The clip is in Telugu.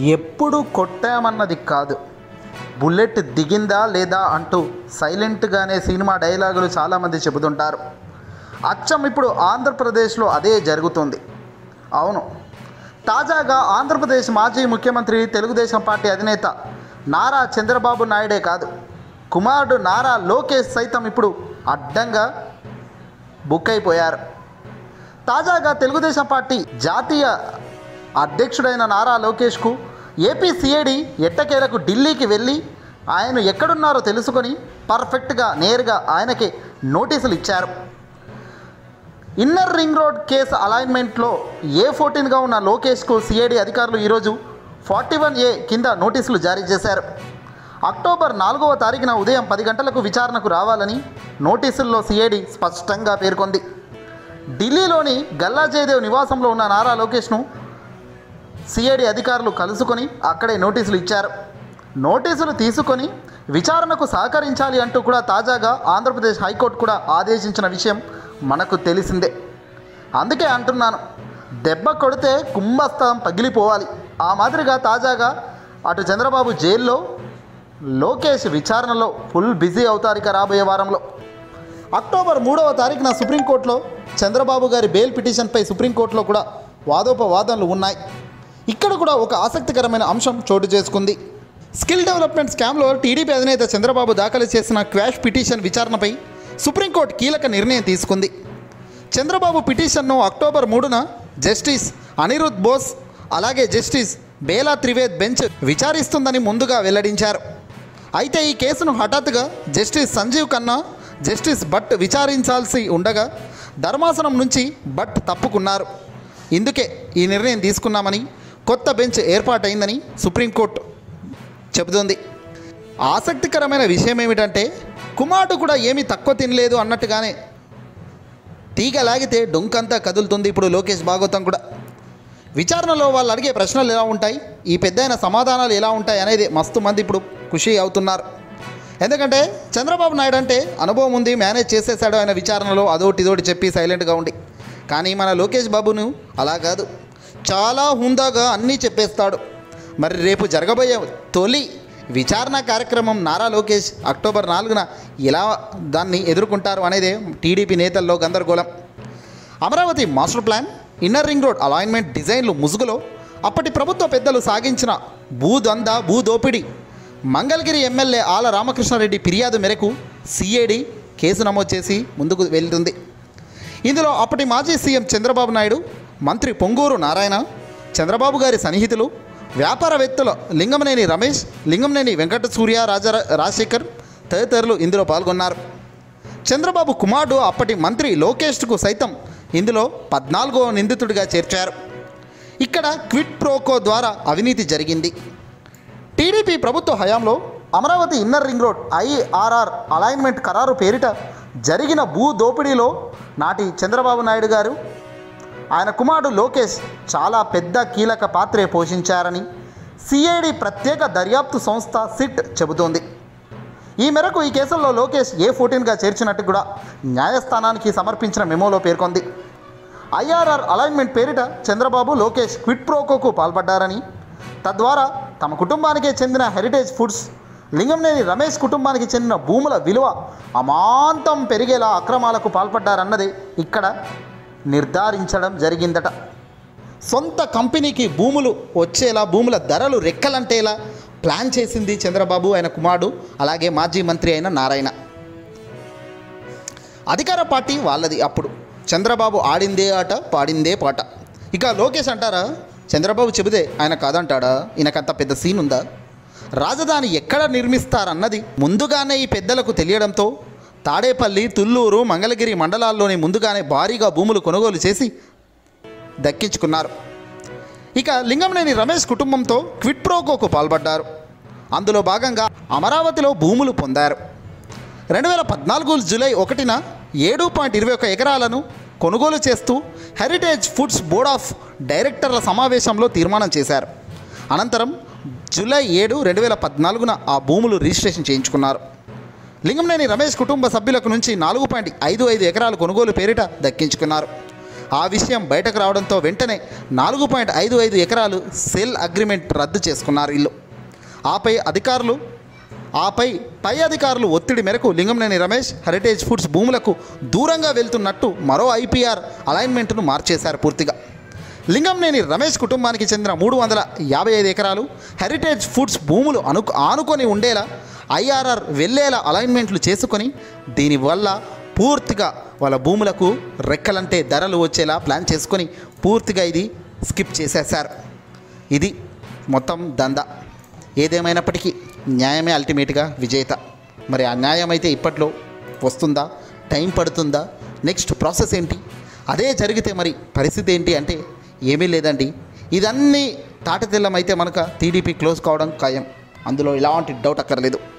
ఎప్పుడు కొట్టామన్నది కాదు బుల్లెట్ దిగిందా లేదా అంటూ సైలెంట్గానే సినిమా డైలాగులు చాలామంది చెబుతుంటారు అచ్చం ఇప్పుడు ఆంధ్రప్రదేశ్లో అదే జరుగుతుంది అవును తాజాగా ఆంధ్రప్రదేశ్ మాజీ ముఖ్యమంత్రి తెలుగుదేశం పార్టీ అధినేత నారా చంద్రబాబు నాయుడే కాదు కుమారుడు నారా లోకేష్ సైతం ఇప్పుడు అడ్డంగా బుక్ అయిపోయారు తాజాగా తెలుగుదేశం పార్టీ జాతీయ అధ్యక్షుడైన నారా లోకేష్కు ఏపీ సిఐడి ఎట్టకేలకు ఢిల్లీకి వెళ్ళి ఆయన ఎక్కడున్నారో తెలుసుకొని పర్ఫెక్ట్గా నేరుగా ఆయనకి నోటీసులు ఇచ్చారు ఇన్నర్ రింగ్ రోడ్ కేసు అలైన్మెంట్లో ఏ ఫోర్టీన్గా ఉన్న లోకేష్కు సిఐడి అధికారులు ఈరోజు ఫార్టీ వన్ ఏ కింద నోటీసులు జారీ చేశారు అక్టోబర్ నాలుగవ తారీఖున ఉదయం పది గంటలకు విచారణకు రావాలని నోటీసుల్లో సిఐడి స్పష్టంగా పేర్కొంది ఢిల్లీలోని గల్లా జయదేవ్ నివాసంలో ఉన్న నారా లోకేష్ను సిఐడి అధికారులు కలుసుకొని అక్కడే నోటీసులు ఇచ్చారు నోటీసులు తీసుకొని విచారణకు సహకరించాలి అంటూ కూడా తాజాగా ఆంధ్రప్రదేశ్ హైకోర్టు కూడా ఆదేశించిన విషయం మనకు తెలిసిందే అందుకే అంటున్నాను దెబ్బ కొడితే కుంభస్థలం పగిలిపోవాలి ఆ మాదిరిగా తాజాగా అటు చంద్రబాబు జైల్లో లోకేష్ విచారణలో ఫుల్ బిజీ అవుతారు ఇక రాబోయే వారంలో అక్టోబర్ మూడవ తారీఖున సుప్రీంకోర్టులో చంద్రబాబు గారి బెయిల్ పిటిషన్పై సుప్రీంకోర్టులో కూడా వాదోపవాదనలు ఉన్నాయి ఇక్కడ కూడా ఒక ఆసక్తికరమైన అంశం చోటు చేసుకుంది స్కిల్ డెవలప్మెంట్ స్కామ్లో టీడీపీ అధినేత చంద్రబాబు దాఖలు చేసిన క్వాష్ పిటిషన్ విచారణపై సుప్రీంకోర్టు కీలక నిర్ణయం తీసుకుంది చంద్రబాబు పిటిషన్ను అక్టోబర్ మూడున జస్టిస్ అనిరుద్ బోస్ అలాగే జస్టిస్ బేలా త్రివేద్ బెంచ్ విచారిస్తుందని ముందుగా వెల్లడించారు అయితే ఈ కేసును హఠాత్తుగా జస్టిస్ సంజీవ్ ఖన్నా జస్టిస్ భట్ విచారించాల్సి ఉండగా ధర్మాసనం నుంచి భట్ తప్పుకున్నారు ఇందుకే ఈ నిర్ణయం తీసుకున్నామని కొత్త బెంచ్ ఏర్పాటైందని సుప్రీంకోర్టు చెబుతోంది ఆసక్తికరమైన విషయం ఏమిటంటే కుమారుడు కూడా ఏమీ తక్కువ తినలేదు అన్నట్టుగానే తీగ లాగితే డొంకంతా కదులుతుంది ఇప్పుడు లోకేష్ భాగవతం కూడా విచారణలో వాళ్ళు అడిగే ప్రశ్నలు ఎలా ఉంటాయి ఈ పెద్దయిన సమాధానాలు ఎలా ఉంటాయి అనేది మస్తు మంది ఇప్పుడు ఖుషి అవుతున్నారు ఎందుకంటే చంద్రబాబు నాయుడు అంటే అనుభవం ఉంది మేనేజ్ చేసేసాడు ఆయన విచారణలో అదోటి ఇదోటి చెప్పి సైలెంట్గా ఉండి కానీ మన లోకేష్ బాబును అలా కాదు చాలా హుందాగా అన్నీ చెప్పేస్తాడు మరి రేపు జరగబోయే తొలి విచారణ కార్యక్రమం నారా లోకేష్ అక్టోబర్ నాలుగున ఎలా దాన్ని ఎదుర్కొంటారు అనేదే టీడీపీ నేతల్లో గందరగోళం Amaravati master plan inner ring road alignment డిజైన్లు ముసుగులో అప్పటి ప్రభుత్వ పెద్దలు సాగించిన భూదంద భూదోపిడి మంగళగిరి ఎమ్మెల్యే ఆల రామకృష్ణారెడ్డి ఫిర్యాదు మేరకు సిఐడి కేసు నమోదు చేసి ముందుకు వెళ్తుంది ఇందులో అప్పటి మాజీ సీఎం చంద్రబాబు నాయుడు మంత్రి పొంగూరు నారాయణ చంద్రబాబు గారి సన్నిహితులు వ్యాపారవేత్తలు లింగమనేని రమేష్ లింగమనేని వెంకట సూర్య రాజా రాజశేఖర్ తదితరులు ఇందులో పాల్గొన్నారు చంద్రబాబు కుమారుడు అప్పటి మంత్రి లోకేష్కు సైతం ఇందులో పద్నాలుగో నిందితుడిగా చేర్చారు ఇక్కడ క్విట్ ప్రోకో ద్వారా అవినీతి జరిగింది టీడీపీ ప్రభుత్వ హయాంలో Amaravati inner ring road IRR alignment ఖరారు పేరిట జరిగిన భూ దోపిడీలో నాటి చంద్రబాబు నాయుడు గారు ఆయన కుమారుడు లోకేష్ చాలా పెద్ద కీలక పాత్రే పోషించారని సిఐడి ప్రత్యేక దర్యాప్తు సంస్థ సిట్ చెబుతోంది ఈ మేరకు ఈ కేసుల్లో లోకేష్ ఏ ఫోర్టీన్గా చేర్చినట్టు కూడా న్యాయస్థానానికి సమర్పించిన మెమోలో పేర్కొంది ఐఆర్ఆర్ అలైన్మెంట్ పేరిట చంద్రబాబు లోకేష్ క్విట్ ప్రోకోకు పాల్పడ్డారని తద్వారా తమ కుటుంబానికే చెందిన హెరిటేజ్ ఫుడ్స్ లింగంనేని రమేష్ కుటుంబానికి చెందిన భూముల విలువ అమాంతం పెరిగేలా అక్రమాలకు పాల్పడ్డారన్నది ఇక్కడ నిర్ధారించడం జరిగిందట సొంత కంపెనీకి భూములు వచ్చేలా భూముల ధరలు రెక్కలంటేలా ప్లాన్ చేసింది చంద్రబాబు ఆయన కుమారుడు అలాగే మాజీ మంత్రి అయిన నారాయణ అధికార పార్టీ వాళ్ళది అప్పుడు చంద్రబాబు ఆడిందే ఆట పాడిందే పాట ఇక లోకేష్ అంటారా చంద్రబాబు చెబితే ఆయన కాదంటాడా ఈయనకంత పెద్ద సీన్ ఉందా రాజధాని ఎక్కడ నిర్మిస్తారన్నది ముందుగానే ఈ పెద్దలకు తెలియడంతో తాడేపల్లి తుళ్ళూరు మంగళగిరి మండలాల్లోని ముందుగానే భారీగా భూములు కొనుగోలు చేసి దక్కించుకున్నారు ఇక లింగంనేని రమేష్ కుటుంబంతో క్విట్ ప్రోకోకు పాల్పడ్డారు అందులో భాగంగా అమరావతిలో భూములు పొందారు రెండు వేల పద్నాలుగు జూలై ఒకటిన ఏడు పాయింట్ ఇరవై ఒక ఎకరాలను కొనుగోలు చేస్తూ హెరిటేజ్ ఫుడ్స్ బోర్డ్ ఆఫ్ డైరెక్టర్ల సమావేశంలో తీర్మానం చేశారు అనంతరం జూలై ఏడు రెండు వేల పద్నాలుగున ఆ భూములు రిజిస్ట్రేషన్ చేయించుకున్నారు లింగంనేని రమేష్ కుటుంబ సభ్యులకు నుంచి నాలుగు పాయింట్ ఐదు ఐదు ఎకరాలు కొనుగోలు పేరిట దక్కించుకున్నారు ఆ విషయం బయటకు రావడంతో వెంటనే నాలుగు పాయింట్ ఐదు ఐదు ఎకరాలు సెల్ అగ్రిమెంట్ రద్దు చేసుకున్నారు ఇల్లు ఆపై అధికారులు ఆపై పై అధికారులు ఒత్తిడి మేరకు లింగంనేని రమేష్ హెరిటేజ్ ఫుడ్స్ భూములకు దూరంగా వెళ్తున్నట్టు మరో ఐపీఆర్ అలైన్మెంట్ను మార్చేశారు పూర్తిగా లింగంనేని రమేష్ కుటుంబానికి చెందిన మూడు వందల యాభై ఐదు ఎకరాలు హెరిటేజ్ ఫుడ్స్ భూములు అను ఆనుకొని ఉండేలా ఐఆర్ఆర్ వెళ్ళేలా అలైన్మెంట్లు చేసుకొని దీనివల్ల పూర్తిగా వాళ్ళ భూములకు రెక్కలంటే ధరలు వచ్చేలా ప్లాన్ చేసుకొని పూర్తిగా ఇది స్కిప్ చేసేశారు ఇది మొత్తం దందా ఏదేమైనప్పటికీ న్యాయమే అల్టిమేట్గా విజేత మరి ఆ న్యాయం అయితే ఇప్పట్లో వస్తుందా టైం పడుతుందా నెక్స్ట్ ప్రాసెస్ ఏంటి అదే జరిగితే మరి పరిస్థితి ఏంటి అంటే ఏమీ లేదండి ఇదన్నీ తాటతెల్లం అయితే మనక టీడీపీ క్లోజ్ కావడం ఖాయం అందులో ఎలాంటి డౌట్ అక్కర్లేదు